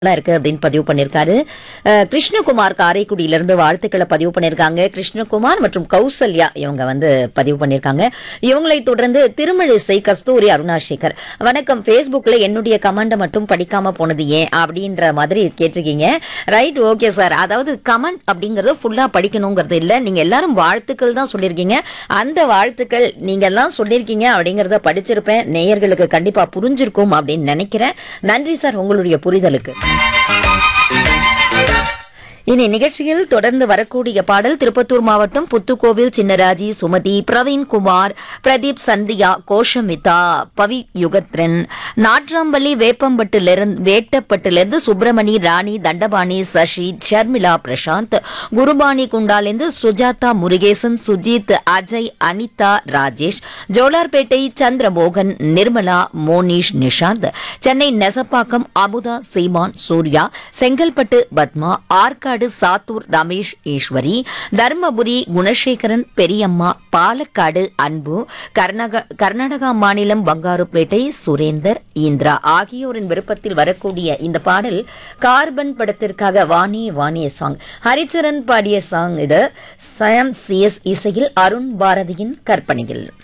நல்லா இருக்கு அப்படின்னு பதிவு பண்ணியிருக்காரு அஹ், கிருஷ்ணகுமார் காரைக்குடியிலிருந்து வாழ்த்துக்களை பதிவு பண்ணியிருக்காங்க கிருஷ்ணகுமார் மற்றும் கௌசல்யா இவங்க வந்து பதிவு பண்ணியிருக்காங்க இவங்களை தொடர்ந்து திருமழிசை கஸ்தூரி அருணாசேகர் வணக்கம் ஃபேஸ்புக்ல என்னுடைய கமெண்ட்டை மட்டும் படிக்காம போனது ஏன் அப்படின்ற மாதிரி கேட்டிருக்கீங்க ரைட் ஓகே சார் அதாவது கமெண்ட் அப்படிங்கறது ஃபுல்லா படிக்கணுங்கிறது இல்ல நீங்க எல்லாரும் வாழ்த்துக்கள் தான் சொல்லியிருக்கீங்க அந்த வாழ்த்துக்கள் நீங்க எல்லாம் சொல்லியிருக்கீங்க அப்படிங்கறத படிச்சிருப்பேன் நேயர்களுக்கு கண்டிப்பா புரிஞ்சிருக்கும் அப்படின்னு நினைக்கிறேன் நன்றி சார் உங்களுடைய புரிதலுக்கு இனி நிகழ்ச்சியில் தொடர்ந்து வரக்கூடிய பாடல் திருப்பத்தூர் மாவட்டம் புத்துக்கோவில் சின்னராஜி சுமதி பிரவீன்குமார் பிரதீப் சந்தியா கோஷமிதா பவி யுகத்ரன் நாட்ராம்பள்ளி வேப்பம்பட்டிலிருந்து வேட்டப்பட்டிலிருந்து சுப்பிரமணி ராணி தண்டபாணி சசி ஷர்மிளா பிரசாந்த் குருபானி குண்டாலிருந்து சுஜாதா முருகேசன் சுஜித் அஜய் அனிதா ராஜேஷ் ஜோலார்பேட்டை சந்திரமோகன் நிர்மலா மோனிஷ் நிஷாந்த் சென்னை நெசப்பாக்கம் அமுதா சீமான் சூர்யா செங்கல்பட்டு பத்மா ஆற்காடு சாத்தூர் ரமேஷ் ஈஸ்வரி தர்மபுரி குணசேகரன் பெரியம்மா பாலக்காடு அன்பு கர்நாக- கர்நாடகா மாநிலம் பங்காருப்பேட்டை சுரேந்தர் இந்திரா ஆகியோரின் விருப்பத்தில் வரக்கூடிய இந்த பாடல் கார்பன் படத்திற்காக வாணி வாணிய சாங் ஹரிச்சரன் பாடிய சாங் இது சயம் சிஎஸ் இசையில் அருண் பாரதியின் கற்பனையில்